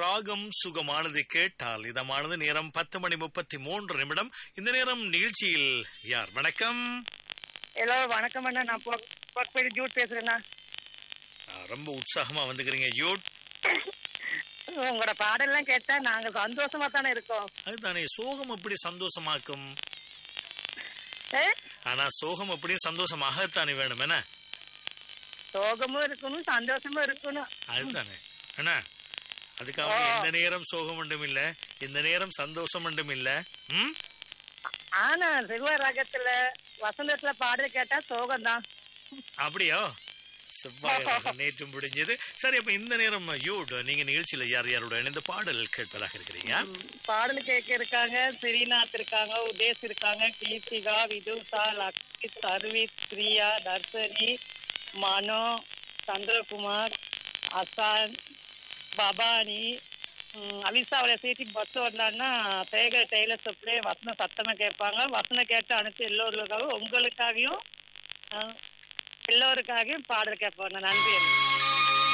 ராகம் சுகமானது கேட்டால் இதமானது நேரம் பத்து மணி முப்பத்தி மூன்று நிமிடம் இந்த நேரம் நிகழ்ச்சியில் யார் வணக்கம் ஹலோ வணக்கம் அண்ணா நான் போக்பேரி ஜூட் பேசுறேண்ணா ஆ, ரொம்ப உற்சாகமா வந்துக்கிறீங்க யூட் உங்களோட பாடல்லாம் கேட்டா நாங்க சந்தோஷமா தானே இருக்கோம் அதுதானே சோகம் எப்படி சந்தோஷமாக்கும் ஏ? ஆனா சோகம் எப்படி சந்தோஷமாகத்தானே வேணும் என்ன சோகமும் இருக்கணும் சந்தோஷமும் இருக்கணும் அதுதானே என்ன அதுக்காக எந்த நேரம் சோகம் ஒன்றும் இல்ல இந்த நேரம் சந்தோஷம் ஒன்றும் இல்ல ம் ஆனா சிறுவ ராகத்துல வசந்தத்துல பாடல் கேட்டா சோகம் தான் அப்படியோ செவ்வாய் ராகம் நேற்று முடிஞ்சது சரி அப்ப இந்த நேரம் யூட் நீங்க நிகழ்ச்சியில யார் யாரோட இணைந்து பாடல் கேட்பதாக இருக்கிறீங்க பாடல் கேட்க இருக்காங்க ஸ்ரீநாத் இருக்காங்க உதேஷ் இருக்காங்க கீர்த்திகா விதுஷா லக்ஷ்மி சர்வித் பிரியா தர்ஷனி மனோ சந்திரகுமார் அசான் பவானி ம், அலிசாவுடைய சீட்டுக்கு பஸ் வந்தாங்கன்னா தேக டெய்லர் ஷாப்லேயே வசனம் சத்தமாக கேட்பாங்க வசனம் கேட்டு அனுப்பிச்சு எல்லோருக்காகவும் உங்களுக்காகவும் ஆ, எல்லோருக்காகவும் பாடல் கேட்பாங்க நன்றி